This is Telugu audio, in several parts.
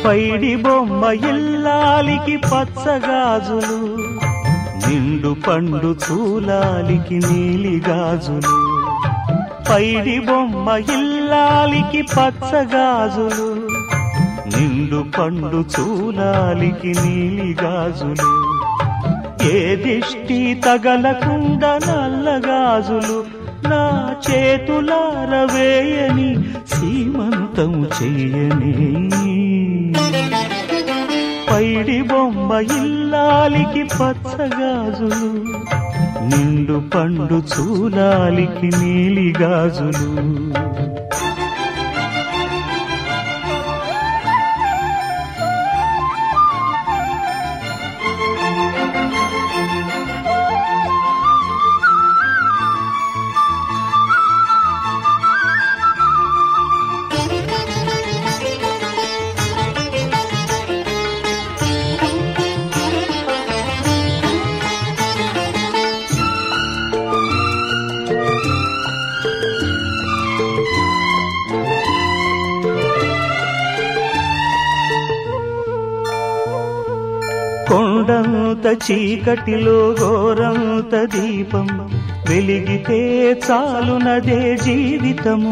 పైడి బొమ్మ ఇల్లాలికి పచ్చగాజులు నిండు పండు చూలాలికి నీలి గాజులు పైడి బొమ్మ ఇల్లాలికి పచ్చగాజులు నిండు పండు చూలాలికి నీలి గాజులు ఏ దిష్టి తగలకుండా నల్లగాజులు నా చేతులార వేయని సీమంతం చెయ్యని పైడి బొమ్మ ఇల్లాలికి పచ్చగాజులు నిండు పండు చూలాలికి నీలి గాజులు కొండంత చీకటిలో ఘోరంత దీపం వెలిగితే చాలునదే జీవితము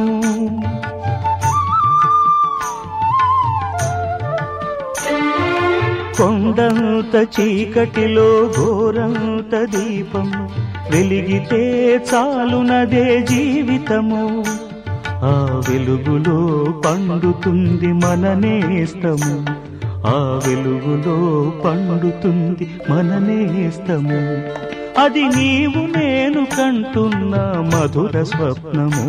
కొండంత చీకటిలో ఘోరంత దీపం వెలిగితే చాలునదే జీవితము ఆ వెలుగులో పండుతుంది మన నేస్తము ఆ వెలుగులో పండుతుంది మన నేస్తము అది నీవు నేను కంటున్న మధుర స్వప్నము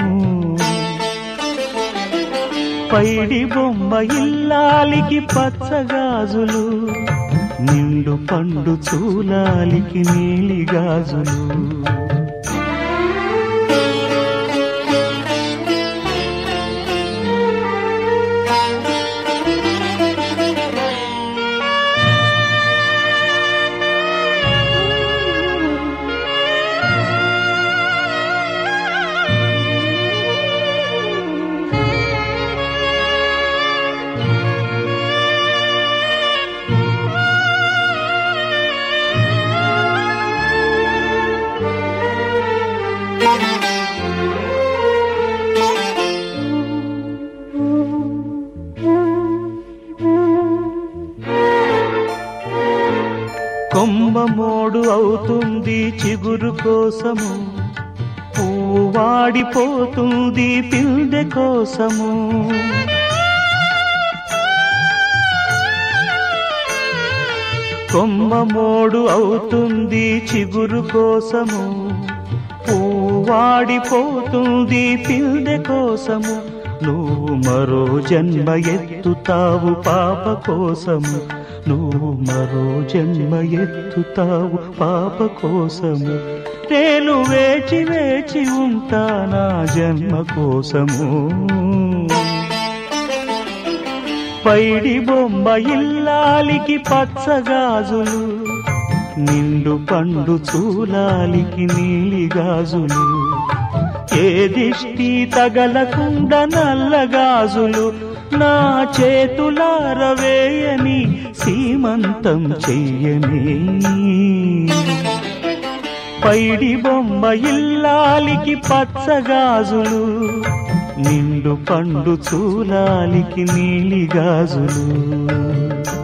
పైడి బొమ్మ ఇల్లాలికి పచ్చగాజులు నిండు పండు చూలాలికి నీలి గాజులు కొమ్మ మోడు అవుతుంది చిగురు కోసము పువ్వు వాడిపోతుంది పిందె కోసము కొమ్మ మోడు అవుతుంది చిగురు కోసము పువ్వు వాడిపోతుంది పిందె కోసము నువ్వు మరో జన్మ ఎత్తుతావు పాప కోసము నువ్వు మరో జన్మ ఎత్తుతావు పాప కోసము నేను వేచి వేచి ఉంటా నా జన్మ కోసము పైడి బొమ్మ ఇల్లాలికి పచ్చగాజులు నిండు పండు చూలాలికి నీలి గాజులు ఏ దిష్టి తగలకుండా నల్లగాజులు నా చేతులార వేయని సీమంతం చెయ్యని పైడి బొమ్మ ఇల్లాలికి పచ్చగాజులు నిండు పండు చూలాలికి నీలి గాజులు